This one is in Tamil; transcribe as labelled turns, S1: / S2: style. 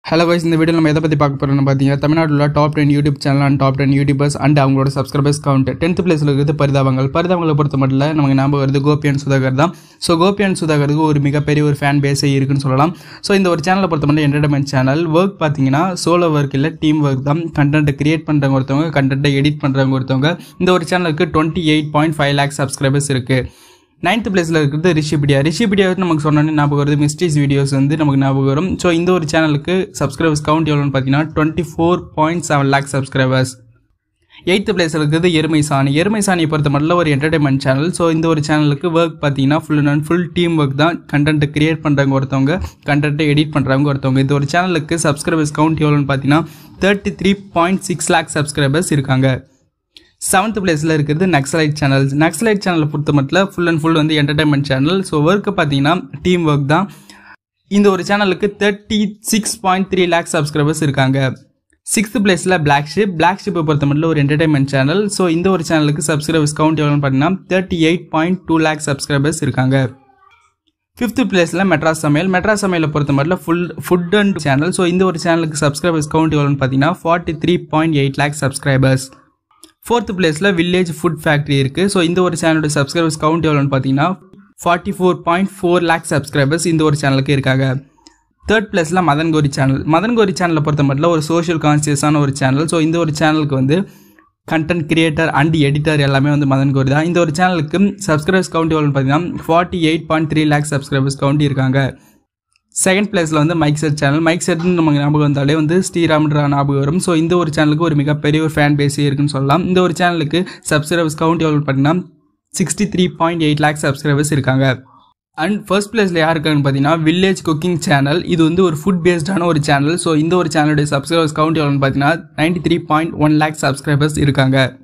S1: ஹலோ guys இந்த வீடியோ நம்ம எதை பற்றி பார்க்க போகிறோம்னு பார்த்தீங்கன்னா தமிழ்நாட்டில் top ten YouTube channel and top ten YouTubers and அவங்களோட சப்ஸ்கிரைபர்ஸ் கவுண்ட் டென்த் பிளேஸில் இருக்கிறது பரிதாபங்கள் பரிதாபங்களை பொறுத்த மட்டும் இல்லை நமக்கு ஞாபகம் வருது கோபியன் சுதாகர் தான் ஸோ கோபியன் சுதாகருக்கு ஒரு மிகப்பெரிய ஒரு ஃபேன் பேஸே இருக்குன்னு சொல்லலாம் ஸோ இந்த ஒரு சேனலை பொறுத்த மட்டும் என்டர்டைன்மெண்ட் சேனல் ஒர்க் பார்த்தீங்கன்னா சோலோ ஒர்க் இல்லை டீம் ஒர்க் தான் கண்டென்ட்டை கிரியேட் பண்ணுறவங்க ஒருத்தவங்க கண்டென்ட்டை எடிட் பண்ணுறவங்க ஒருத்தவங்க இந்த ஒரு சேனலுக்கு twenty eight point five lakhs subscribers இருக்குது நைன்த் பிளேஸில் இருக்கிறது ரிஷிபிடியா ரிஷிபிடியா வந்து நமக்கு சொன்னோன்னே ஞாபகம் வருது மிஸ்டேஸ் வீடியோஸ் வந்து நமக்கு ஞாபகம் வரும் ஸோ இந்த ஒரு சேனலுக்கு சப்ஸ்கிரைபர்ஸ் கவுண்ட் எவ்வளோன்னு பார்த்தீங்கன்னா twenty four point seven lakh subscribers eighth பிளேஸில் இருக்கிறது எருமை சாணி எருமை சாணியை பொறுத்த மட்டும் ஒரு என்டர்டைன்மெண்ட் சேனல் ஸோ இந்த ஒரு சேனலுக்கு ஒர்க் பார்த்தீங்கன்னா full and full team work தான் கண்டென்ட் கிரியேட் பண்ணுறவங்க ஒருத்தவங்க கண்டென்ட்டை எடிட் பண்ணுறவங்க ஒருத்தவங்க இந்த ஒரு சேனலுக்கு சப்ஸ்கிரைபர்ஸ் கவுண்ட் எவ்வளோன்னு பார்த்தீங்கன்னா thirty three point six lakh subscribers இருக்காங்க செவன்த் பிளேஸில் இருக்கிறது நக்ஸலைட் சேனல் நக்ஸலைட் சேனலை பொறுத்த மட்டும் ஃபுல் அண்ட் ஃபுல் வந்து என்டர்டைன்மெண்ட் சேனல் ஸோ ஒர்க்கு பார்த்தீங்கன்னா டீம் ஒர்க் தான் இந்த ஒரு சேனலுக்கு thirty six point three lakh subscribers இருக்காங்க சிக்ஸ்த் பிளேஸில் பிளாக் ஷிப் பிளாக் ஷிப்பை பொறுத்த மட்டும் ஒரு என்டர்டைன்மெண்ட் சேனல் ஸோ இந்த ஒரு சேனலுக்கு சப்ஸ்கிரைபர்ஸ் கவுண்ட் எவ்வளோன்னு பார்த்தீங்கன்னா thirty eight point two lakh subscribers இருக்காங்க ஃபிஃப்த் பிளேஸில் மெட்ராஸ் சமையல் மெட்ராஸ் சமையலை பொறுத்த மட்டும் full food and channel so இந்த ஒரு சேனலுக்கு சப்ஸ்கிரைபர்ஸ் கவுண்ட் எவ்வளோன்னு பார்த்தீங்கன்னா forty three point eight lakh subscribers fourth பிளேஸில் வில்லேஜ் ஃபுட் ஃபேக்ட்ரி இருக்குது ஸோ இந்த ஒரு சேனலோட சப்ஸ்கிரைபர்ஸ் கவுண்ட் எவ்வளோன்னு பார்த்தீங்கன்னா forty four point four lakh subscribers இந்த ஒரு சேனலுக்கு இருக்காங்க தேர்ட் பிளேஸில் மதன் கோரி சேனல் மதன் கோரி சேனலை பொறுத்த மட்டும் ஒரு சோஷியல் கான்சியஸான ஒரு சேனல் ஸோ இந்த ஒரு சேனலுக்கு வந்து கண்டென்ட் கிரியேட்டர் அண்ட் எடிட்டர் எல்லாமே வந்து மதன் கோரி தான் இந்த ஒரு சேனலுக்கு சப்ஸ்கிரைபர்ஸ் கவுண்ட் எவ்வளோன்னு பார்த்தீங்கன்னா forty eight point three lakh subscribers count இருக்காங்க செகண்ட் பிளேஸில் வந்து மைக் செட் சேனல் மைக் செட்னு நமக்கு ஞாபகம் வந்தாலே வந்து ஸ்ரீராம்ன்ற ஞாபகம் வரும் ஸோ இந்த ஒரு சேனலுக்கு ஒரு மிகப்பெரிய ஒரு ஃபேன் பேஸே இருக்குன்னு சொல்லலாம் இந்த ஒரு சேனலுக்கு சப்ஸ்கிரைபர்ஸ் கவுண்ட் எவ்வளோ பார்த்தீங்கன்னா sixty three point eight lakh subscribers இருக்காங்க அண்ட் ஃபர்ஸ்ட் பிளேஸில் யார் இருக்காங்கன்னு பார்த்தீங்கன்னா வில்லேஜ் குக்கிங் சேனல் இது வந்து ஒரு ஃபுட் பேஸ்டான ஒரு சேனல் ஸோ இந்த ஒரு சேனலுடைய சப்ஸ்கிரைபர்ஸ் கவுண்ட் எவ்வளோன்னு பார்த்தீங்கன்னா ninety three point one lakh subscribers இருக்காங்க